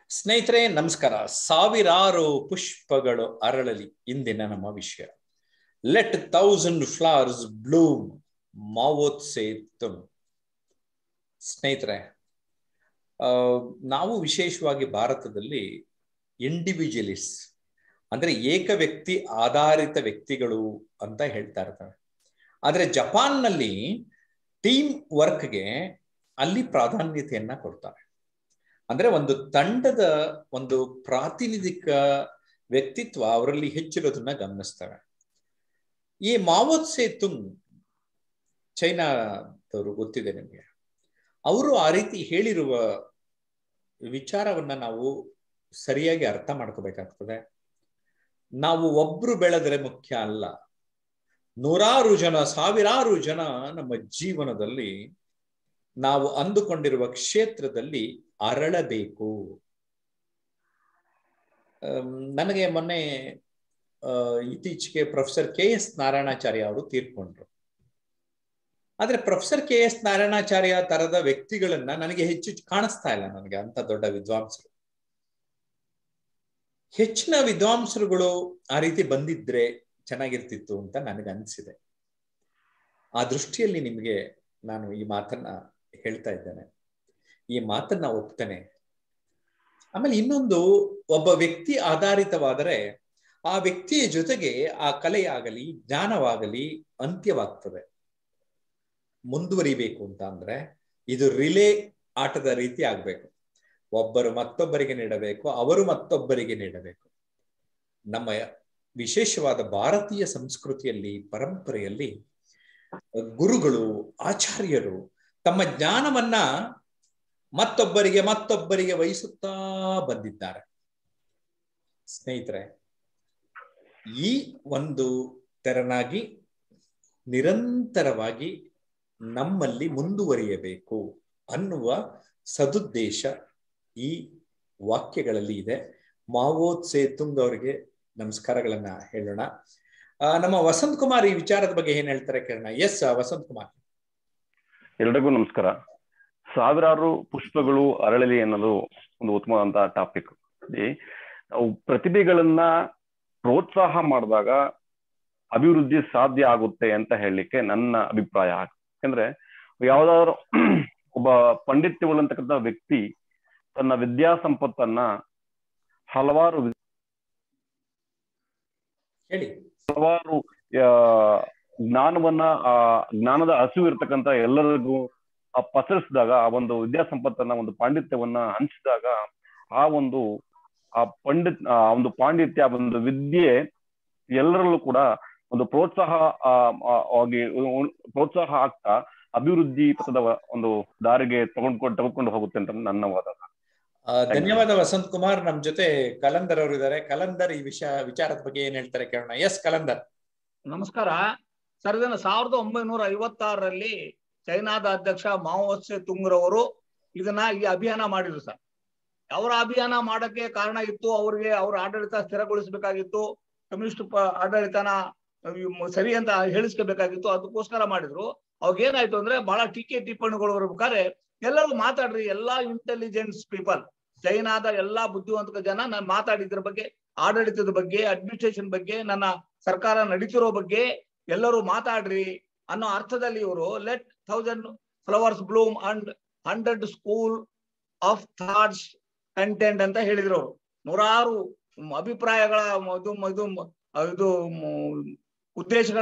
ಸ್ನೇಹಿತರೆ ನಮಸ್ಕಾರ ಸಾವಿರಾರು ಪುಷ್ಪಗಳು ಅರಳಲಿ ಇಂದಿನ ನಮ್ಮ ವಿಷಯ let thousand flowers bloom Mao Tse tung ಸ್ನೇಹಿತರೆ ಆ, ನಾವು ವಿಶೇಷವಾಗಿ ಭಾರತದಲ್ಲಿ ಇಂಡಿವಿಜುವಲಿಸ್ಟ್ ಅಂದ್ರೆ ಏಕ ವ್ಯಕ್ತಿ ಆಧಾರಿತ ವ್ಯಕ್ತಿಗಳು ಅಂತ ಹೇಳ್ತಾ ಇರ್ತಾರೆ ಆದ್ರೆ ಜಪಾನ್ನಲ್ಲಿ ಟೀಮ್ ವರ್ಕ್ಗೆ ಅಲ್ಲಿ ಪ್ರಾಧಾನ್ಯತೆಯನ್ನ ಕೊಡ್ತಾರೆ ಅಂದ್ರೆ ಒಂದು ತಂಡದ ಒಂದು ಪ್ರಾತಿನಿಧಿಕ ವ್ಯಕ್ತಿತ್ವ ಅವರಲ್ಲಿ ಹೆಚ್ಚಿರೋದನ್ನ ಗಮನಿಸ್ತವೆ ಈ ಮಾವೋತ್ಸೆ ತುಂಗ್ ಚೈನಾದವರು ಗೊತ್ತಿದೆ ನಿಮಗೆ ಅವರು ಆ ರೀತಿ ಹೇಳಿರುವ ವಿಚಾರವನ್ನ ನಾವು ಸರಿಯಾಗಿ ಅರ್ಥ ಮಾಡ್ಕೋಬೇಕಾಗ್ತದೆ ನಾವು ಒಬ್ರು ಬೆಳೆದರೆ ಮುಖ್ಯ ಅಲ್ಲ ನೂರಾರು ಜನ ಸಾವಿರಾರು ಜನ ನಮ್ಮ ಜೀವನದಲ್ಲಿ ನಾವು ಅಂದುಕೊಂಡಿರುವ ಕ್ಷೇತ್ರದಲ್ಲಿ ಅರಳಬೇಕು ಅಮ್, ನನಗೆ ಮೊನ್ನೆ ಆ, ಇತ್ತೀಚೆಗೆ ಪ್ರೊಫೆಸರ್ ಕೆ ಎಸ್ ನಾರಾಯಣಾಚಾರ್ಯ ಅವರು ತೀರ್ಕೊಂಡ್ರು ಆದ್ರೆ ಪ್ರೊಫೆಸರ್ ಕೆ ಎಸ್ ನಾರಾಯಣಾಚಾರ್ಯ ತರದ ವ್ಯಕ್ತಿಗಳನ್ನ ನನಗೆ ಹೆಚ್ಚು ಕಾಣಿಸ್ತಾ ಇಲ್ಲ ನನಗೆ ಅಂತ ದೊಡ್ಡ ವಿದ್ವಾಂಸರು ಹೆಚ್ಚಿನ ವಿದ್ವಾಂಸರುಗಳು ಆ ರೀತಿ ಬಂದಿದ್ರೆ ಚೆನ್ನಾಗಿರ್ತಿತ್ತು ಅಂತ ನನಗೆ ಅನಿಸಿದೆ ಆ ದೃಷ್ಟಿಯಲ್ಲಿ ನಿಮಗೆ ನಾನು ಈ ಮಾತನ್ನ ಹೇಳ್ತಾ ಇದ್ದೇನೆ ಈ ಮಾತನ್ನ ಒಪ್ತೇನೆ ಆಮೇಲೆ ಇನ್ನೊಂದು ಒಬ್ಬ ವ್ಯಕ್ತಿ ಆಧಾರಿತವಾದರೆ ಆ ವ್ಯಕ್ತಿಯ ಜೊತೆಗೆ ಆ ಕಲೆಯಾಗಲಿ ಜ್ಞಾನವಾಗಲಿ ಅಂತ್ಯವಾಗ್ತದೆ ಮುಂದುವರಿಬೇಕು ಅಂತ ಅಂದ್ರೆ ಇದು ರಿಲೇ ಆಟದ ರೀತಿ ಆಗ್ಬೇಕು ಒಬ್ಬರು ಮತ್ತೊಬ್ಬರಿಗೆ ನೀಡಬೇಕು ಅವರು ಮತ್ತೊಬ್ಬರಿಗೆ ನೀಡಬೇಕು ನಮ್ಮ ವಿಶೇಷವಾದ ಭಾರತೀಯ ಸಂಸ್ಕೃತಿಯಲ್ಲಿ ಪರಂಪರೆಯಲ್ಲಿ ಗುರುಗಳು ಆಚಾರ್ಯರು ತಮ್ಮ ಜ್ಞಾನವನ್ನ ಮತ್ತೊಬ್ಬರಿಗೆ ಮತ್ತೊಬ್ಬರಿಗೆ ವಹಿಸುತ್ತಾ ಬಂದಿದ್ದಾರೆ ಸ್ನೇಹಿತರೆ ಈ ಒಂದು ತೆರನಾಗಿ ನಿರಂತರವಾಗಿ ನಮ್ಮಲ್ಲಿ ಮುಂದುವರಿಯಬೇಕು ಅನ್ನುವ ಸದುದ್ದೇಶ ಈ ವಾಕ್ಯಗಳಲ್ಲಿ ಇದೆ ಮಾವೋತ್ ಸೇತುಂಗ್ ಅವರಿಗೆ ನಮಸ್ಕಾರಗಳನ್ನ ಹೇಳೋಣ ಆ, ನಮ್ಮ ವಸಂತ್ ಕುಮಾರ್ ಈ ವಿಚಾರದ ಬಗ್ಗೆ ಏನ್ ಹೇಳ್ತಾರೆ ಕೇಳೋಣ ಎಸ್ ವಸಂತ್ ಕುಮಾರ್ ಎಲ್ರಿಗೂ ನಮಸ್ಕಾರ ಸಾವಿರಾರು ಪುಷ್ಪಗಳು ಅರಳಲಿ ಅನ್ನೋದು ಒಂದು ಉತ್ತಮವಾದಂತಹ ಟಾಪಿಕ್ ನಾವು ಪ್ರತಿಭೆಗಳನ್ನ ಪ್ರೋತ್ಸಾಹ ಮಾಡಿದಾಗ ಅಭಿವೃದ್ಧಿ ಸಾಧ್ಯ ಆಗುತ್ತೆ ಅಂತ ಹೇಳಲಿಕ್ಕೆ ನನ್ನ ಅಭಿಪ್ರಾಯ ಯಾಕಂದ್ರೆ ಯಾವ್ದಾದ್ರು ಒಬ್ಬ ಪಂಡಿತ್ಯವುಳ್ಳಂತಕ್ಕಂಥ ವ್ಯಕ್ತಿ ತನ್ನ ವಿದ್ಯಾಸಂಪತ್ತನ್ನ ಹಲವಾರು ಹೇಳಿ ಹಲವಾರು ಆ, ಜ್ಞಾನವನ್ನ ಆ ಜ್ಞಾನದ ಹಸಿವು ಇರ್ತಕ್ಕಂಥ ಎಲ್ಲರಿಗೂ ಆ ಪಸರಿಸಿದಾಗ ಆ ಒಂದು ವಿದ್ಯಾಸಂಪತ್ತನ್ನ ಒಂದು ಪಾಂಡಿತ್ಯವನ್ನ ಹಂಚಿದಾಗ ಆ ಒಂದು ಆ ಪಂಡಿತ್ ಆ ಒಂದು ಪಾಂಡಿತ್ಯ ಆ ಒಂದು ವಿದ್ಯೆ ಎಲ್ಲರಲ್ಲೂ ಕೂಡ ಒಂದು ಪ್ರೋತ್ಸಾಹ ಆ, ಆ, ಆಗಿ ಉ- ಪ್ರೋತ್ಸಾಹ ಆಗ್ತಾ ಅಭಿವೃದ್ಧಿ ಪಥದ ಒಂದು ದಾರಿಗೆ ತಗೊಂಡ್ಕೊಂಡು ತೆಗೆದುಕೊಂಡು ಹೋಗುತ್ತೆ ಅಂತ ನನ್ನ ವಾದ ಆ, ಧನ್ಯವಾದ ವಸಂತ್ ಕುಮಾರ್ ನಮ್ ಜೊತೆ ಕಲಂದರ್ ಅವರು ಇದ್ದಾರೆ ಕಲಂದರ್ ಈ ವಿಷಯ ವಿಚಾರದ ಬಗ್ಗೆ ಏನ್ ಹೇಳ್ತಾರೆ ಕೇಳೋಣ ಎಸ್ ಕಲಂದರ್ ನಮಸ್ಕಾರ ಸರ್ ಇದನ್ನ ಸಾವಿರದ ಒಂಬೈನೂರ ಐವತ್ತಾರರಲ್ಲಿ ಚೈನಾದ ಅಧ್ಯಕ್ಷ ಮಾವೋತ್ಸೆ ತುಂಗ್ರವರು ಇದನ್ನ ಈ ಅಭಿಯಾನ ಮಾಡಿದ್ರು ಸರ್ ಅವರ ಅಭಿಯಾನ ಮಾಡಕ್ಕೆ ಕಾರಣ ಇತ್ತು ಅವ್ರಿಗೆ ಅವ್ರ ಆಡಳಿತ ಸ್ಥಿರಗೊಳಿಸಬೇಕಾಗಿತ್ತು ಕಮ್ಯುನಿಸ್ಟ್ ಪ- ಆಡಳಿತನ ಇವ್ ಸರಿ ಅಂತ ಹೇಳಿಸ್ಕೋಬೇಕಾಗಿತ್ತು ಅದಕ್ಕೋಸ್ಕರ ಮಾಡಿದ್ರು ಅವಾಗ ಏನಾಯ್ತು ಅಂದ್ರೆ ಬಹಳ ಟೀಕೆ ಟಿಪ್ಪಣಿಗಳು ಬರ್ಬೇಕಾದ್ರೆ ಎಲ್ಲರೂ ಮಾತಾಡ್ರಿ ಎಲ್ಲಾ ಇಂಟೆಲಿಜೆನ್ಸ್ ಪೀಪಲ್ ಚೈನಾದ ಎಲ್ಲಾ ಬುದ್ಧಿವಂತ ಜನ ನಾನು ಮಾತಾಡಿದ್ರ ಬಗ್ಗೆ ಆಡಳಿತದ ಬಗ್ಗೆ ಅಡ್ಮಿನಿಸ್ಟ್ರೇಷನ್ ಬಗ್ಗೆ ನನ್ನ ಸರ್ಕಾರ ನಡೀತಿರೋ ಬಗ್ಗೆ ಎಲ್ಲರೂ ಮಾತಾಡ್ರಿ ಅನ್ನೋ ಅರ್ಥದಲ್ಲಿ ಇವರು let thousand flowers bloom and hundred school of thoughts contend ಅಂತ ಹೇಳಿದ್ರು ಅವರು ನೂರಾರು ಮ್, ಅಭಿಪ್ರಾಯಗಳ ಮ್, ಇದು ಮ್, ಇದು ಮ್, ಇದು ಮ್, ಉದ್ದೇಶಗಳ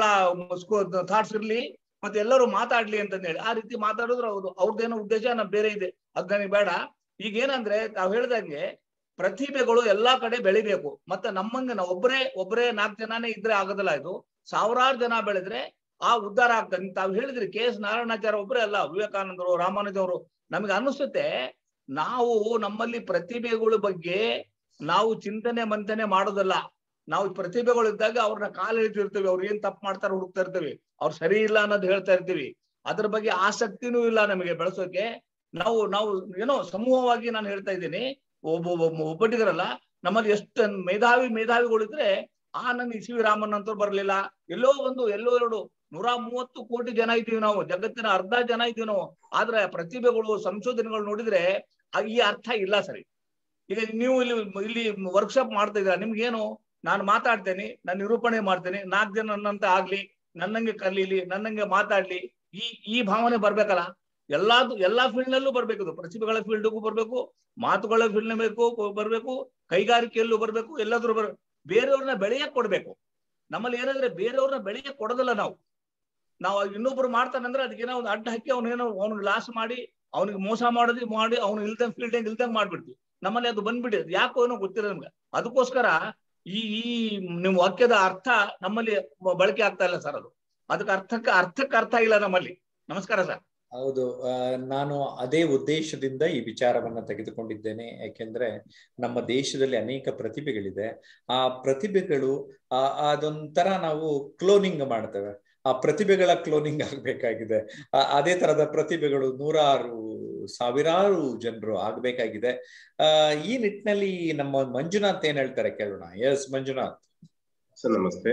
ಥಾಟ್ಸ್ ಇರ್ಲಿ ಮತ್ತೆ ಎಲ್ಲರೂ ಮಾತಾಡ್ಲಿ ಅಂತ ಹೇಳಿ ಆ ರೀತಿ ಮಾತಾಡಿದ್ರು ಹೌದು ಅವ್ರದ್ದೇನೋ ಉದ್ದೇಶ ನಮ್ ಬೇರೆ ಇದೆ ಅದ್ ನನಗೆ ಬೇಡ ಈಗ ಏನಂದ್ರೆ ತಾವ್ ಹೇಳ್ದಂಗೆ ಪ್ರತಿಭೆಗಳು ಎಲ್ಲಾ ಕಡೆ ಬೆಳಿಬೇಕು ಮತ್ತೆ ನಮ್ಮಂಗೆ ನಾವು ಒಬ್ಬರೇ ಒಬ್ಬರೇ ನಾಲ್ಕು ಜನನೇ ಇದ್ರೆ ಆಗೋದಿಲ್ಲ ಇದು ಸಾವಿರಾರು ಜನ ಬೆಳೆದ್ರೆ ಆ ಉದ್ಧಾರ ಆಗ್ತದೆ ತಾವು ಹೇಳಿದ್ರಿ ಕೆ ಎಸ್ ನಾರಾಯಣಾಚಾರ್ಯ ಒಬ್ಬರೇ ಅಲ್ಲ ವಿವೇಕಾನಂದರು ರಾಮಾನುಜವರು ನಮಗೆ ಅನಿಸುತ್ತೆ ನಾವು ನಮ್ಮಲ್ಲಿ ಪ್ರತಿಭೆಗಳ ಬಗ್ಗೆ ನಾವು ಚಿಂತನೆ ಮಂಥನೆ ಮಾಡೋದಲ್ಲ ನಾವು ಪ್ರತಿಭೆಗಳು ಇದ್ದಾಗ ಅವ್ರನ್ನ ಕಾಲು ಎಳಿತಿರ್ತೀವಿ ಅವ್ರು ಏನ್ ತಪ್ಪು ಮಾಡ್ತಾರೆ ಹುಡುಕ್ತಾ ಇರ್ತೀವಿ ಅವ್ರು ಸರಿ ಇಲ್ಲ ಅನ್ನೋದು ಹೇಳ್ತಾ ಇರ್ತೀವಿ ಅದ್ರ ಬಗ್ಗೆ ಆಸಕ್ತಿನೂ ಇಲ್ಲ ನಮಗೆ ಬೆಳೆಸೋಕೆ ನಾವು ನಾವು ಏನೋ ಸಮೂಹವಾಗಿ ನಾನು ಹೇಳ್ತಾ ಇದ್ದೀನಿ ಒಬ್ಬ ಒಬ್ಬ ಒಬ್ಬಟ್ಟಿಗರಲ್ಲ ನಮ್ಮಲ್ಲಿ ಎಷ್ಟು ಮೇಧಾವಿ ಮೇಧಾವಿಗಳಿದ್ರೆ ಆ ನನ್ನ ಸಿ ವಿ ರಾಮನ್ ಅಂತವ್ರು ಬರ್ಲಿಲ್ಲ ಎಲ್ಲೋ ಒಂದು ಎಲ್ಲೋ ಎರಡು ನೂರ ಮೂವತ್ತು ಕೋಟಿ ಜನ ಇದ್ದೀವಿ ನಾವು ಜಗತ್ತಿನ ಅರ್ಧ ಜನ ಇದ್ದೀವಿ ನಾವು ಆದ್ರೆ ಪ್ರತಿಭೆಗಳು ಸಂಶೋಧನೆಗಳು ನೋಡಿದ್ರೆ ಆ- ಈ ಅರ್ಥ ಇಲ್ಲ ಸರಿ ಈಗ ನೀವು ಇಲ್ಲಿ ಇಲ್ಲಿ ವರ್ಕ್ಶಾಪ್ ಮಾಡ್ತಾ ಇದ್ದೀರಾ ನಿಮ್ಗೇನು ನಾನು ಮಾತಾಡ್ತೇನೆ ನಾನು ನಿರೂಪಣೆ ಮಾಡ್ತೇನೆ ನಾಲ್ಕು ಜನ ನನ್ನಂತ ಆಗ್ಲಿ ನನ್ನಂಗೆ ಕಲೀಲಿ ನನ್ನಂಗೆ ಮಾತಾಡ್ಲಿ ಈ ಈ ಭಾವನೆ ಬರ್ಬೇಕಲ್ಲ ಎಲ್ಲಾದು ಎಲ್ಲಾ ಫೀಲ್ಡ್ ನಲ್ಲೂ ಬರ್ಬೇಕು ಇದು ಪ್ರತಿಭೆಗಳ ಫೀಲ್ಡ್ಗೂ ಬರ್ಬೇಕು ಮಾತುಗಳ ಫೀಲ್ಡ್ ಬೇಕು ಬರ್ಬೇಕು ಕೈಗಾರಿಕೆಯಲ್ಲೂ ಬರ್ಬೇಕು ಎಲ್ಲಾದ್ರೂ ಬರ್ ಬೇರೆಯವ್ರನ್ನ ಬೆಳೆಯಕ್ ಕೊಡ್ಬೇಕು ನಮ್ಮಲ್ಲಿ ಏನಂದ್ರೆ ಬೇರೆಯವ್ರನ್ನ ಬೆಳೆಯಕ್ ಕೊಡೋದಿಲ್ಲ ನಾವು ನಾವು ಇನ್ನೊಬ್ರು ಮಾಡ್ತಾನಂದ್ರೆ ಅದಕ್ಕೇನೋ ಒಂದು ಅಡ್ಡ ಹಾಕಿ ಅವನೇನೋ ಅವ್ನಿಗೆ ಲಾಸ್ ಮಾಡಿ ಅವನಿಗೆ ಮೋಸ ಮಾಡೋದು ಮಾಡಿ ಅವ್ನು ಇಲ್ದಂಗ್ ಫೀಲ್ಡ್ ಇಲ್ದಂಗ್ ಮಾಡ್ಬಿಡ್ತೀವಿ ನಮ್ಮಲ್ಲಿ ಅದು ಬಂದ್ಬಿಟ್ಟಿದೆ ಯಾಕೋ ಏನೋ ಗೊತ್ತಿಲ್ಲ ನಮ್ಗೆ ಅದಕ್ಕೋಸ್ಕರ ಈ ಈ ನಿಮ್ ವಾಕ್ಯದ ಅರ್ಥ ನಮ್ಮಲ್ಲಿ ಬಳಕೆ ಆಗ್ತಾ ಇಲ್ಲ ಸರ್ ಅದು ಅದಕ್ಕೆ ಅರ್ಥಕ್ಕೆ ಅರ್ಥಕ್ಕೆ ಅರ್ಥ ಇಲ್ಲ ನಮ್ಮಲ್ಲಿ ನಮಸ್ಕಾರ ಸರ್ ಹೌದು ಆ, ನಾನು ಅದೇ ಉದ್ದೇಶದಿಂದ ಈ ವಿಚಾರವನ್ನ ತೆಗೆದುಕೊಂಡಿದ್ದೇನೆ ಯಾಕೆಂದ್ರೆ ನಮ್ಮ ದೇಶದಲ್ಲಿ ಅನೇಕ ಪ್ರತಿಭೆಗಳಿದೆ ಆ ಪ್ರತಿಭೆಗಳು ಆ ಅದೊಂಥರ ನಾವು ಕ್ಲೋನಿಂಗ್ ಮಾಡ್ತೇವೆ ಆ ಪ್ರತಿಭೆಗಳ ಕ್ಲೋನಿಂಗ್ ಆಗ್ಬೇಕಾಗಿದೆ ಆ- ಅದೇ ತರದ ಪ್ರತಿಭೆಗಳು ನೂರಾರು ಸಾವಿರಾರು ಜನರು ಆಗ್ಬೇಕಾಗಿದೆ ಆ ಈ ನಿಟ್ಟಿನಲ್ಲಿ ನಮ್ಮ ಮಂಜುನಾಥ್ ಏನ್ ಹೇಳ್ತಾರೆ ಕೇಳೋಣ ಎಸ್ ಮಂಜುನಾಥ್ ಸರ್ ನಮಸ್ತೆ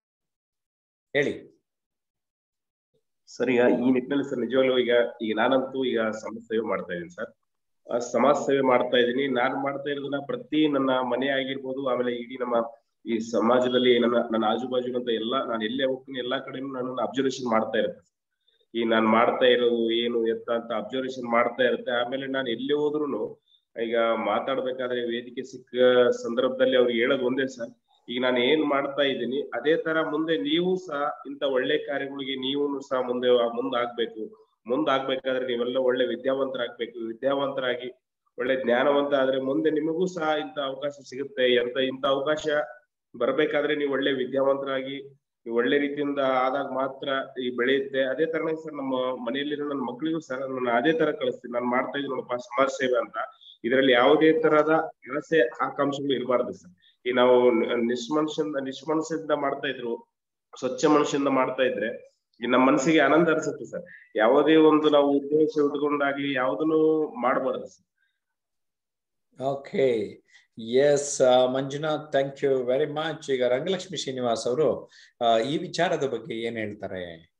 ಹೇಳಿ ಸರ್ ಈಗ ಈ ನಿಟ್ಟಿನಲ್ಲಿ ಸರ್ ನಿಜವಾಗ್ಲೂ ಈಗ ಈಗ ನಾನಂತೂ ಈಗ ಸಮಾಜ ಸೇವೆ ಮಾಡ್ತಾ ಇದ್ದೀನಿ ಸರ್ ಆ ಸಮಾಜ ಸೇವೆ ಮಾಡ್ತಾ ಇದ್ದೀನಿ ನಾನು ಮಾಡ್ತಾ ಇರೋದನ್ನ ಪ್ರತಿ ನನ್ನ ಮನೆ ಆಗಿರ್ಬೋದು ಆಮೇಲೆ ಇಡೀ ನಮ್ಮ ಈ ಸಮಾಜದಲ್ಲಿ ನನ್ನ ನನ್ನ ಆಜುಬಾಜುನಂತ ಎಲ್ಲಾ ನಾನು ಎಲ್ಲೇ ಹೋಗ್ತೀನಿ ಎಲ್ಲಾ ಕಡೆನೂ ನಾನು ಅಬ್ಸರ್ವೇಷನ್ ಮಾಡ್ತಾ ಇರುತ್ತೆ ಈ ನಾನು ಮಾಡ್ತಾ ಇರೋದು ಏನು ಎತ್ತ ಅಂತ ಅಬ್ಸರ್ವೇಷನ್ ಮಾಡ್ತಾ ಇರುತ್ತೆ ಆಮೇಲೆ ನಾನು ಎಲ್ಲೇ ಹೋದ್ರು ಈಗ ಮಾತಾಡ್ಬೇಕಾದ್ರೆ ವೇದಿಕೆ ಸಿಕ್ಕ ಸಂದರ್ಭದಲ್ಲಿ ಅವ್ರಿಗೆ ಹೇಳೋದು ಒಂದೇ ಸರ್ ಈಗ ನಾನು ಏನ್ ಮಾಡ್ತಾ ಇದ್ದೀನಿ ಅದೇ ತರ ಮುಂದೆ ನೀವು ಸಹ ಇಂತ ಒಳ್ಳೆ ಕಾರ್ಯಗಳಿಗೆ ನೀವು ಸಹ ಮುಂದೆ ಮುಂದೆ ಆಗ್ಬೇಕು ಮುಂದೆ ಆಗ್ಬೇಕಾದ್ರೆ ನೀವೆಲ್ಲ ಒಳ್ಳೆ ವಿದ್ಯಾವಂತರಾಗ್ಬೇಕು ವಿದ್ಯಾವಂತರಾಗಿ ಒಳ್ಳೆ ಜ್ಞಾನವಂತ ಆದ್ರೆ ಮುಂದೆ ನಿಮಗೂ ಸಹ ಇಂತ ಅವಕಾಶ ಸಿಗುತ್ತೆ ಅಂತ ಇಂತ ಅವಕಾಶ ಬರ್ಬೇಕಾದ್ರೆ ನೀವು ಒಳ್ಳೆ ವಿದ್ಯಾವಂತರಾಗಿ ನೀವು ಒಳ್ಳೆ ರೀತಿಯಿಂದ ಆದಾಗ ಮಾತ್ರ ಈ ಬೆಳೆಯುತ್ತೆ ಅದೇ ತರನೇ ಸರ್ ನಮ್ಮ ಮನೆಯಲ್ಲಿರೋ ನನ್ನ ಮಕ್ಕಳಿಗೂ ಸಹ ನಾನು ಅದೇ ತರ ಕಳಿಸ್ತೀನಿ ನಾನು ಮಾಡ್ತಾ ಇದ್ದೀನಿ ನೋಡಪ್ಪ ಸಮಾಜ ಸೇವೆ ಅಂತ ಇದರಲ್ಲಿ ಯಾವುದೇ ತರಹದ ಕೆಲಸೆ ಆಕಾಂಕ್ಷೆಗಳು ಇರಬಾರ್ದು ಸರ್ ಈ ನಾವು ನಿಷ್ಮನುಷ್ಯದಿಂದ ನಿಷ್ಮನಸ್ಸಿಂದ ಮಾಡ್ತಾ ಇದ್ರು ಸ್ವಚ್ಛ ಮನುಷ್ಯದಿಂದ ಮಾಡ್ತಾ ಇದ್ರೆ ಈ ನಮ್ಮ ಮನಸ್ಸಿಗೆ ಆನಂದ ಅನ್ಸುತ್ತೆ ಸರ್ ಯಾವುದೇ ಒಂದು ನಾವು ಉದ್ದೇಶ ಇಟ್ಕೊಂಡಾಗ್ಲಿ ಯಾವುದನ್ನು ಮಾಡಬಾರ್ದು sir okay S Manjunath thank you very much ಈಗ ರಂಗಲಕ್ಷ್ಮಿ ಶ್ರೀನಿವಾಸ್ ಅವರು ಆ, ಈ ವಿಚಾರದ ಬಗ್ಗೆ ಏನ್ ಹೇಳ್ತಾರೆ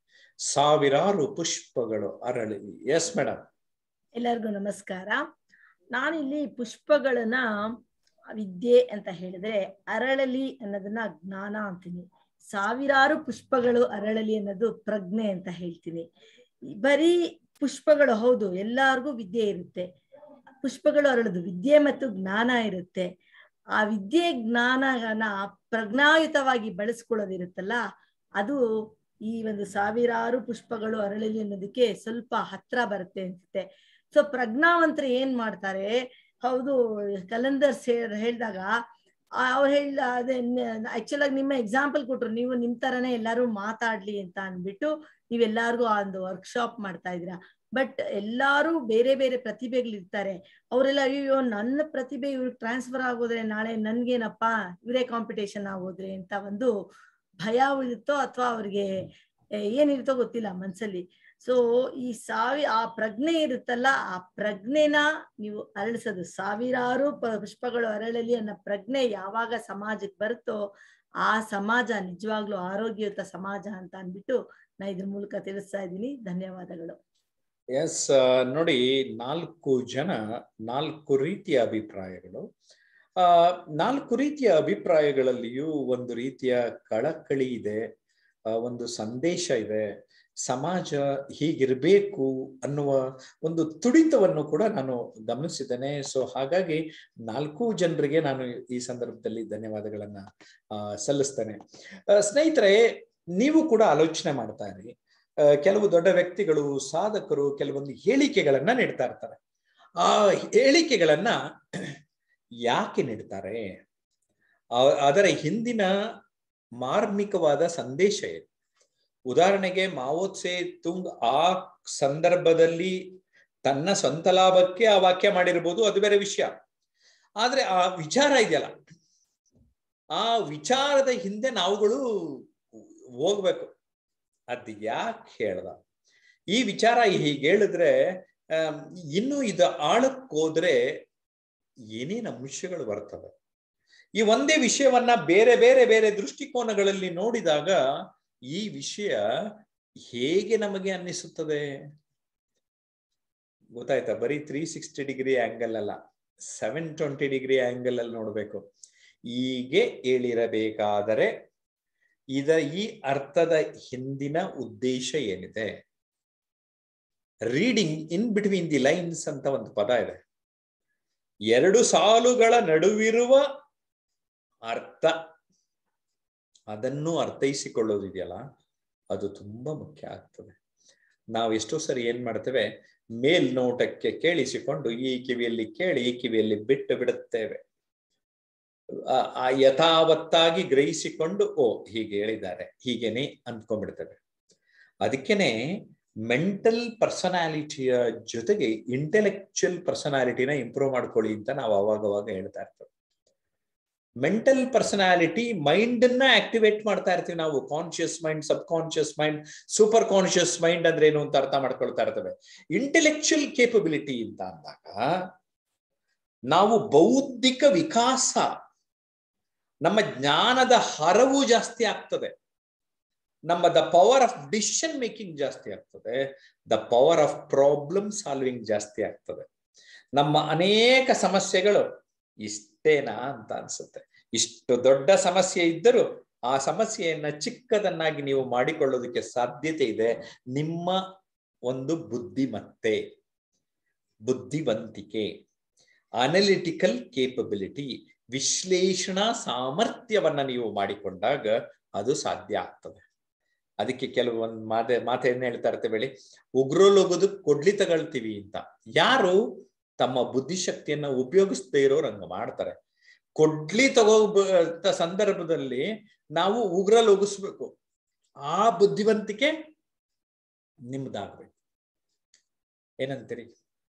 ಸಾವಿರಾರು ಪುಷ್ಪಗಳು ಅರಳಿ ಎಸ್ ಮೇಡಮ್ ಎಲ್ಲರಿಗೂ ನಮಸ್ಕಾರ ನಾನಿಲ್ಲಿ ಪುಷ್ಪಗಳನ್ನ ವಿದ್ಯೆ ಅಂತ ಹೇಳಿದ್ರೆ ಅರಳಲಿ ಅನ್ನೋದನ್ನ ಜ್ಞಾನ ಅಂತೀನಿ ಸಾವಿರಾರು ಪುಷ್ಪಗಳು ಅರಳಲಿ ಅನ್ನೋದು ಪ್ರಜ್ಞೆ ಅಂತ ಹೇಳ್ತೀನಿ ಬರೀ ಪುಷ್ಪಗಳು ಹೌದು ಎಲ್ಲಾರ್ಗೂ ವಿದ್ಯೆ ಇರುತ್ತೆ ಪುಷ್ಪಗಳು ಅರಳದು ವಿದ್ಯೆ ಮತ್ತು ಜ್ಞಾನ ಇರುತ್ತೆ ಆ ವಿದ್ಯೆ ಜ್ಞಾನನ ಪ್ರಜ್ಞಾಯುತವಾಗಿ ಬಳಸ್ಕೊಳ್ಳೋದಿರುತ್ತಲ್ಲ ಅದು ಈ ಒಂದು ಸಾವಿರಾರು ಪುಷ್ಪಗಳು ಅರಳಲಿ ಅನ್ನೋದಕ್ಕೆ ಸ್ವಲ್ಪ ಹತ್ರ ಬರುತ್ತೆ ಅನ್ಸುತ್ತೆ ಸೊ ಪ್ರಜ್ಞಾವಂತರು ಏನ್ ಮಾಡ್ತಾರೆ ಹೌದು ಕಲಂದರ್ ಹೇಳ್ದಾಗ ಅವ್ರು ಹೇಳ ಅದೇ ಆಕ್ಚುಲ್ ಆಗಿ ನಿಮ್ಮ ಎಕ್ಸಾಂಪಲ್ ಕೊಟ್ರು ನೀವು ನಿಮ್ ತರನೇ ಎಲ್ಲಾರು ಮಾತಾಡ್ಲಿ ಅಂತ ಅನ್ಬಿಟ್ಟು ನೀವೆಲ್ಲಾರ್ಗು ಆ ಒಂದು ವರ್ಕ್ಶಾಪ್ ಮಾಡ್ತಾ ಇದೀರಾ ಬಟ್ ಎಲ್ಲಾರು ಬೇರೆ ಬೇರೆ ಪ್ರತಿಭೆಗಳಿರ್ತಾರೆ ಅವರೆಲ್ಲ ಅಯ್ಯೋ ನನ್ನ ಪ್ರತಿಭೆ ಇವ್ರಿಗೆ ಟ್ರಾನ್ಸ್ಫರ್ ಆಗೋದ್ರೆ ನಾಳೆ ನನ್ಗೇನಪ್ಪಾ ಇವರೇ ಕಾಂಪಿಟೇಷನ್ ಆಗೋದ್ರೆ ಅಂತ ಒಂದು ಭಯ ಇರುತ್ತೋ ಅಥವಾ ಅವ್ರಿಗೆ ಏನಿರುತ್ತೋ ಗೊತ್ತಿಲ್ಲ ಮನ್ಸಲ್ಲಿ ಸೊ ಈ ಸಾವಿ ಆ ಪ್ರಜ್ಞೆ ಇರುತ್ತಲ್ಲ ಆ ಪ್ರಜ್ಞೆನ ನೀವು ಅರಳಿಸೋದು ಸಾವಿರಾರು ಪುಷ್ಪಗಳು ಅರಳಲಿ ಅನ್ನೋ ಪ್ರಜ್ಞೆ ಯಾವಾಗ ಸಮಾಜಕ್ಕೆ ಬರುತ್ತೋ ಆ ಸಮಾಜ ನಿಜವಾಗ್ಲೂ ಆರೋಗ್ಯಯುತ ಸಮಾಜ ಅಂತ ಅನ್ಬಿಟ್ಟು ನಾ ಇದ್ರ ಮೂಲಕ ತಿಳಿಸ್ತಾ ಇದ್ದೀನಿ ಧನ್ಯವಾದಗಳು ಎಸ್ ನೋಡಿ ನಾಲ್ಕು ಜನ ನಾಲ್ಕು ರೀತಿಯ ಅಭಿಪ್ರಾಯಗಳು ಆ ನಾಲ್ಕು ರೀತಿಯ ಅಭಿಪ್ರಾಯಗಳಲ್ಲಿಯೂ ಒಂದು ರೀತಿಯ ಕಳಕಳಿ ಇದೆ ಒಂದು ಸಂದೇಶ ಇದೆ ಸಮಾಜ ಹೀಗಿರ್ಬೇಕು ಅನ್ನುವ ಒಂದು ತುಡಿತವನ್ನು ಕೂಡ ನಾನು ಗಮನಿಸಿದ್ದೇನೆ ಸೊ ಹಾಗಾಗಿ ನಾಲ್ಕು ಜನರಿಗೆ ನಾನು ಈ ಸಂದರ್ಭದಲ್ಲಿ ಧನ್ಯವಾದಗಳನ್ನ ಸಲ್ಲಿಸ್ತೇನೆ ಸ್ನೇಹಿತರೆ ನೀವು ಕೂಡ ಆಲೋಚನೆ ಮಾಡ್ತಾ ಇರಿ ಕೆಲವು ದೊಡ್ಡ ವ್ಯಕ್ತಿಗಳು ಸಾಧಕರು ಕೆಲವೊಂದು ಹೇಳಿಕೆಗಳನ್ನ ನೀಡ್ತಾ ಇರ್ತಾರೆ ಆ ಹೇಳಿಕೆಗಳನ್ನ ಯಾಕೆ ನೀಡ್ತಾರೆ ಅದರ ಹಿಂದಿನ ಮಾರ್ಮಿಕವಾದ ಸಂದೇಶ ಏನು ಉದಾಹರಣೆಗೆ ಮಾವೋತ್ಸೆ ತುಂಗ್ ಆ ಸಂದರ್ಭದಲ್ಲಿ ತನ್ನ ಸ್ವಂತ ಲಾಭಕ್ಕೆ ಆ ವಾಕ್ಯ ಮಾಡಿರ್ಬೋದು ಅದು ಬೇರೆ ವಿಷಯ ಆದ್ರೆ ಆ ವಿಚಾರ ಇದೆಯಲ್ಲ ಆ ವಿಚಾರದ ಹಿಂದೆ ನಾವುಗಳು ಹೋಗ್ಬೇಕು ಅದ್ ಯಾಕೆ ಹೇಳ್ದ ಈ ವಿಚಾರ ಹೀಗೆ ಹೇಳಿದ್ರೆ ಇನ್ನು ಇದು ಆಳಕ್ ಹೋದ್ರೆ ಏನೇನು ಅಂಶಗಳು ಬರ್ತವೆ ಈ ಒಂದೇ ವಿಷಯವನ್ನ ಬೇರೆ ಬೇರೆ ಬೇರೆ ದೃಷ್ಟಿಕೋನಗಳಲ್ಲಿ ನೋಡಿದಾಗ ಈ ವಿಷಯ ಹೇಗೆ ನಮಗೆ ಅನ್ನಿಸುತ್ತದೆ ಗೊತ್ತಾಯ್ತಾ ಬರೀ ತ್ರೀ ಸಿಕ್ಸ್ಟಿ ಡಿಗ್ರಿ ಆಂಗಲ್ ಅಲ್ಲ ಸೆವೆನ್ ಟ್ವೆಂಟಿ ಡಿಗ್ರಿ ಆಂಗಲ್ ಅಲ್ಲಿ ನೋಡ್ಬೇಕು ಹೀಗೆ ಹೇಳಿರಬೇಕಾದರೆ ಇದ ಈ ಅರ್ಥದ ಹಿಂದಿನ ಉದ್ದೇಶ ಏನಿದೆ reading in between the lines ಅಂತ ಒಂದು ಪದ ಇದೆ ಎರಡು ಸಾಲುಗಳ ನಡುವಿರುವ ಅರ್ಥ ಅದನ್ನು ಅರ್ಥೈಸಿಕೊಳ್ಳೋದಿದೆಯಲ್ಲ ಅದು ತುಂಬಾ ಮುಖ್ಯ ಆಗ್ತದೆ ನಾವು ಎಷ್ಟೋ ಸರಿ ಏನ್ ಮಾಡ್ತೇವೆ ಮೇಲ್ನೋಟಕ್ಕೆ ಕೇಳಿಸಿಕೊಂಡು ಈ ಕಿವಿಯಲ್ಲಿ ಕೇಳಿ ಈ ಕಿವಿಯಲ್ಲಿ ಬಿಟ್ಟು ಬಿಡುತ್ತೇವೆ ಆ ಯಥಾವತ್ತಾಗಿ ಗ್ರಹಿಸಿಕೊಂಡು ಓ ಹೀಗೆ ಹೇಳಿದ್ದಾರೆ ಹೀಗೇನೆ ಅಂದ್ಕೊಂಡ್ಬಿಡ್ತೇವೆ ಅದಕ್ಕೇನೆ ಮೆಂಟಲ್ ಪರ್ಸನಾಲಿಟಿಯ ಜೊತೆಗೆ ಇಂಟೆಲೆಕ್ಚುಯಲ್ ಪರ್ಸನಾಲಿಟಿನ ಇಂಪ್ರೂವ್ ಮಾಡ್ಕೊಳ್ಳಿ ಅಂತ ನಾವು ಅವಾಗವಾಗ ಹೇಳ್ತಾ ಇರ್ತೇವೆ ಮೆಂಟಲ್ ಪರ್ಸನಾಲಿಟಿ ಮೈಂಡ್ ಅನ್ನ ಆಕ್ಟಿವೇಟ್ ಮಾಡ್ತಾ ಇರ್ತೀವಿ ನಾವು conscious mind subconscious mind super conscious mind ಅಂದ್ರೆ ಏನು ಅಂತ ಅರ್ಥ ಮಾಡ್ಕೊಳ್ತಾ ಇರ್ತೇವೆ ಇಂಟೆಲೆಕ್ಚುಯಲ್ ಕೇಪಬಿಲಿಟಿ ಅಂತ ಅಂದಾಗ ನಾವು ಬೌದ್ಧಿಕ ವಿಕಾಸ ನಮ್ಮ ಜ್ಞಾನದ ಹರವು ಜಾಸ್ತಿ ಆಗ್ತದೆ ನಮ್ಮ the power of decision making ಜಾಸ್ತಿ ಆಗ್ತದೆ the power of problem solving ಜಾಸ್ತಿ ಆಗ್ತದೆ ನಮ್ಮ ಅನೇಕ ಸಮಸ್ಯೆಗಳು ಇಷ್ಟೇನಾ ಅಂತ ಅನ್ಸುತ್ತೆ ಇಷ್ಟು ದೊಡ್ಡ ಸಮಸ್ಯೆ ಇದ್ದರೂ ಆ ಸಮಸ್ಯೆಯನ್ನ ಚಿಕ್ಕದನ್ನಾಗಿ ನೀವು ಮಾಡಿಕೊಳ್ಳೋದಕ್ಕೆ ಸಾಧ್ಯತೆ ಇದೆ ನಿಮ್ಮ ಒಂದು ಬುದ್ಧಿಮತ್ತೆ ಬುದ್ಧಿವಂತಿಕೆ ಅನಲಿಟಿಕಲ್ ಕೇಪಬಿಲಿಟಿ ವಿಶ್ಲೇಷಣಾ ಸಾಮರ್ಥ್ಯವನ್ನ ನೀವು ಮಾಡಿಕೊಂಡಾಗ ಅದು ಸಾಧ್ಯ ಆಗ್ತದೆ ಅದಕ್ಕೆ ಕೆಲವೊಂದು ಮಾತೆ ಮಾತೆ ಏನ್ ಹೇಳ್ತಾ ಇರ್ತೇವೆ ಉಗ್ರೋಲೋಗೋದು ಕೊಡ್ಲಿ ತಗೊಳ್ತೀವಿ ಅಂತ ಯಾರು ತಮ್ಮ ಬುದ್ಧಿಶಕ್ತಿಯನ್ನ ಉಪಯೋಗಿಸದೇ ಇರೋರು ಹಂಗ ಮಾಡ್ತಾರೆ ಕೊಡ್ಲಿ ತಗೋ ಸಂದರ್ಭದಲ್ಲಿ ನಾವು ಉಗ್ರ ಲೋಗಿಸ್ಬೇಕು ಆ ಬುದ್ಧಿವಂತಿಕೆ ನಿಮ್ದಾಗ್ಬೇಕು ಏನಂತೀರಿ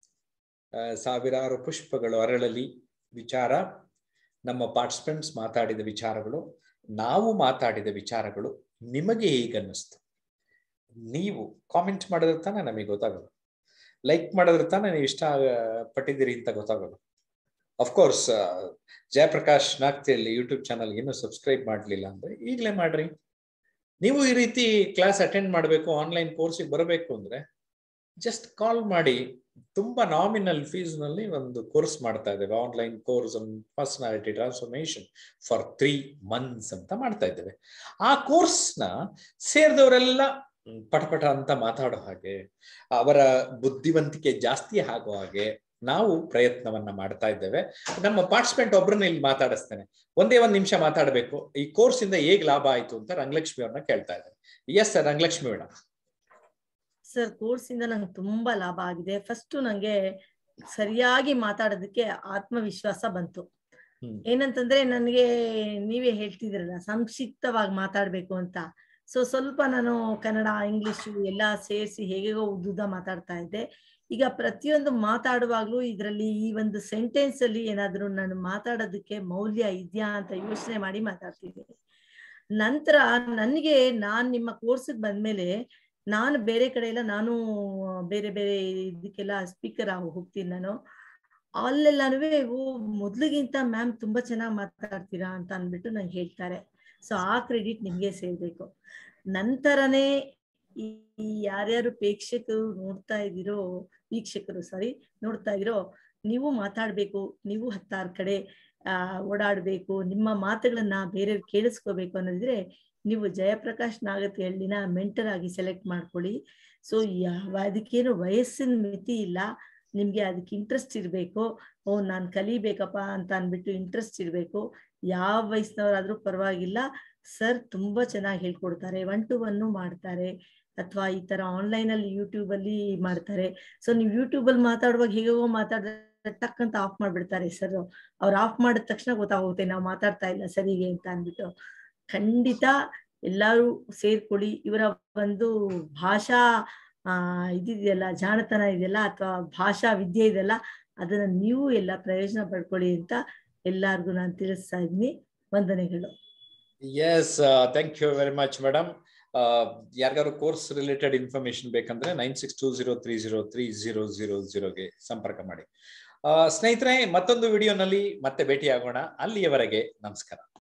ಸಾವಿರಾರು ಪುಷ್ಪಗಳು ಅರಳಲಿ ವಿಚಾರ ನಮ್ಮ ಪಾರ್ಟಿಸಿಪೆಂಟ್ಸ್ ಮಾತಾಡಿದ ವಿಚಾರಗಳು ನಾವು ಮಾತಾಡಿದ ವಿಚಾರಗಳು ನಿಮಗೆ ಹೇಗನ್ನಿಸ್ತು ನೀವು ಕಾಮೆಂಟ್ ಮಾಡಿದ್ರೆ ತಾನೇ ನಮಗೆ ಗೊತ್ತಾಗಲ್ಲ ಲೈಕ್ ಮಾಡಿದ್ರೆ ತಾನೇ ನೀವು ಇಷ್ಟ ಪಟ್ಟಿದ್ದೀರಿ ಅಂತ ಗೊತ್ತಾಗೋದು ಅಫ್ಕೋರ್ಸ್ ಜಯಪ್ರಕಾಶ್ ನಾಗ್ತಿಯಲ್ಲಿ ಯೂಟ್ಯೂಬ್ ಚಾನಲ್ಗೆ ಇನ್ನೂ ಸಬ್ಸ್ಕ್ರೈಬ್ ಮಾಡಲಿಲ್ಲ ಅಂದ್ರೆ ಈಗಲೇ ಮಾಡ್ರಿ ನೀವು ಈ ರೀತಿ ಕ್ಲಾಸ್ ಅಟೆಂಡ್ ಮಾಡಬೇಕು ಆನ್ಲೈನ್ ಕೋರ್ಸಿಗೆ ಬರಬೇಕು ಅಂದ್ರೆ ಜಸ್ಟ್ ಕಾಲ್ ಮಾಡಿ ತುಂಬಾ ನಾಮಿನಲ್ ಫೀಸ್ ನಲ್ಲಿ ಒಂದು ಕೋರ್ಸ್ ಮಾಡ್ತಾ ಇದ್ದೇವೆ online course personality transformation for three months ಅಂತ ಮಾಡ್ತಾ ಇದ್ದೇವೆ ಆ ಕೋರ್ಸ್ನ ಸೇರಿದವರೆಲ್ಲ ಪಟಪಟ ಅಂತ ಮಾತಾಡೋ ಹಾಗೆ ಅವರ ಬುದ್ಧಿವಂತಿಕೆ ಜಾಸ್ತಿ ಆಗೋ ಹಾಗೆ ನಾವು ಪ್ರಯತ್ನವನ್ನ ಮಾಡ್ತಾ ಇದ್ದೇವೆ ನಮ್ಮ ಪಾರ್ಟಿಸಿಪೆಂಟ್ ಒಬ್ಬರನ್ನ ಇಲ್ಲಿ ಮಾತಾಡಿಸ್ತೇನೆ ಒಂದೇ ಒಂದ್ ನಿಮಿಷ ಮಾತಾಡಬೇಕು ಈ ಕೋರ್ಸ್ ಇಂದ ಹೇಗ್ ಲಾಭ ಆಯ್ತು ಅಂತ ರಂಗಲಕ್ಷ್ಮಿ ಅವ್ರನ್ನ ಕೇಳ್ತಾ ಇದ್ದೇನೆ yes sir Rangalakshmi madam sir course ಇಂದ ನಂಗೆ ತುಂಬಾ ಲಾಭ ಆಗಿದೆ ಫಸ್ಟ್ ನಂಗೆ ಸರಿಯಾಗಿ ಮಾತಾಡೋದಕ್ಕೆ ಆತ್ಮವಿಶ್ವಾಸ ಬಂತು ಏನಂತಂದ್ರೆ ನನಗೆ ನೀವೇ ಹೇಳ್ತಿದ್ರಲ್ಲ ಸಂಕ್ಷಿಪ್ತವಾಗಿ ಮಾತಾಡ್ಬೇಕು ಅಂತ ಸೊ ಸ್ವಲ್ಪ ನಾನು ಕನ್ನಡ ಇಂಗ್ಲಿಷು ಎಲ್ಲ ಸೇರಿಸಿ ಹೇಗೋ ಉದ್ದುದ್ದ ಮಾತಾಡ್ತಾ ಇದ್ದೆ ಈಗ ಪ್ರತಿಯೊಂದು ಮಾತಾಡುವಾಗ್ಲೂ ಇದರಲ್ಲಿ ಈ ಒಂದು ಸೆಂಟೆನ್ಸ್ ಅಲ್ಲಿ ಏನಾದ್ರು ನಾನು ಮಾತಾಡೋದಕ್ಕೆ ಮೌಲ್ಯ ಇದೆಯಾ ಅಂತ ಯೋಚನೆ ಮಾಡಿ ಮಾತಾಡ್ತಿದ್ದೀನಿ ನಂತರ ನನಗೆ ನಾನ್ ನಿಮ್ಮ ಕೋರ್ಸಿಗೆ ಬಂದ್ಮೇಲೆ ನಾನು ಬೇರೆ ಕಡೆ ಎಲ್ಲ ನಾನು ಬೇರೆ ಬೇರೆ ಇದಕ್ಕೆಲ್ಲ ಸ್ಪೀಕರ್ ಆಗಿ ಹೋಗ್ತೀನಿ ನಾನು ಅಲ್ಲೆಲ್ಲಾನು ಓ ಮೊದ್ಲಿಗಿಂತ ಮ್ಯಾಮ್ ತುಂಬಾ ಚೆನ್ನಾಗಿ ಮಾತಾಡ್ತೀರಾ ಅಂತ ಅಂದ್ಬಿಟ್ಟು ನಂಗೆ ಹೇಳ್ತಾರೆ ಸೊ ಆ ಕ್ರೆಡಿಟ್ ನಿಮ್ಗೆ ಸೇರ್ಬೇಕು ನಂತರನೇ ಈ ಯಾರ್ಯಾರು ಪ್ರೇಕ್ಷಕರು ನೋಡ್ತಾ ಇದ್ದೀರೋ ವೀಕ್ಷಕರು ಸಾರಿ ನೋಡ್ತಾ ಇದ್ದೀರೋ ನೀವು ಮಾತಾಡ್ಬೇಕು ನೀವು ಹತ್ತಾರು ಕಡೆ ಆ ಓಡಾಡ್ಬೇಕು ನಿಮ್ಮ ಮಾತುಗಳನ್ನ ಬೇರೆಯವ್ರು ಕೇಳಿಸ್ಕೋಬೇಕು ಅನ್ನೋದಿದ್ರೆ ನೀವು ಜಯಪ್ರಕಾಶ್ ನಾಗತಿಹಳ್ಳಿನ ಮೆಂಟರ್ ಆಗಿ ಸೆಲೆಕ್ಟ್ ಮಾಡ್ಕೊಳ್ಳಿ ಸೊ ಯಾವ ಅದಕ್ಕೇನು ವಯಸ್ಸಿನ ಮಿತಿ ಇಲ್ಲ ನಿಮ್ಗೆ ಅದಕ್ಕೆ ಇಂಟ್ರೆಸ್ಟ್ ಇರಬೇಕು ಓ ನಾನು ಕಲಿಬೇಕಪ್ಪ ಅಂತ ಅನ್ಬಿಟ್ಟು ಇಂಟ್ರೆಸ್ಟ್ ಇರಬೇಕು ಯಾವ ವಯಸ್ಸಿನವರಾದ್ರೂ ಪರವಾಗಿಲ್ಲ ಸರ್ ತುಂಬಾ ಚೆನ್ನಾಗಿ ಹೇಳ್ಕೊಡ್ತಾರೆ ಒನ್ ಟು ಒನ್ ಮಾಡ್ತಾರೆ ಅಥವಾ ಈ ತರ ಆನ್ಲೈನ್ ಅಲ್ಲಿ ಯೂಟ್ಯೂಬ್ ಅಲ್ಲಿ ಮಾಡ್ತಾರೆ ಸೊ ನೀವು ಯೂಟ್ಯೂಬ್ ಅಲ್ಲಿ ಮಾತಾಡುವಾಗ ಹೇಗೋ ಮಾತಾಡಿದ್ರೆ ಟಕ್ ಅಂತ ಆಫ್ ಮಾಡ್ಬಿಡ್ತಾರೆ ಸರ್ ಅವ್ರು ಆಫ್ ಮಾಡಿದ ತಕ್ಷಣ ಗೊತ್ತಾಗುತ್ತೆ ನಾವು ಮಾತಾಡ್ತಾ ಇಲ್ಲ ಸರಿಗೆ ಅಂತ ಅಂದ್ಬಿಟ್ಟು ಖಂಡಿತ ಎಲ್ಲಾರು ಸೇರ್ಕೊಳ್ಳಿ ಇವರ ಒಂದು ಭಾಷಾ ಆ ಇದಿದೆಯಲ್ಲ ಜಾಣತನ ಇದೆಯಲ್ಲ ಅಥವಾ ಭಾಷಾ ವಿದ್ಯೆ ಇದೆಯಲ್ಲ ಅದನ್ನ ನೀವು ಎಲ್ಲ ಪ್ರಯೋಜನ ಪಡ್ಕೊಳ್ಳಿ ಅಂತ ಎಲ್ಲಾರ್ಗು ನಾನು ತಿಳಿಸ್ತಾ ಇದ್ದೀನಿ ವಂದನೆಗಳು yes thank you very much madam ಯಾರಿಗಾರು ಕೋರ್ಸ್ ರಿಲೇಟೆಡ್ ಇನ್ಫಾರ್ಮೇಶನ್ ಬೇಕಂದ್ರೆ nine six two zero three zero three zero zero ಜೀರೋಗೆ ಸಂಪರ್ಕ ಮಾಡಿ ಸ್ನೇಹಿತರೆ ಮತ್ತೊಂದು ವಿಡಿಯೋನಲ್ಲಿ ಮತ್ತೆ ಭೇಟಿಯಾಗೋಣ ಅಲ್ಲಿಯವರೆಗೆ ನಮಸ್ಕಾರ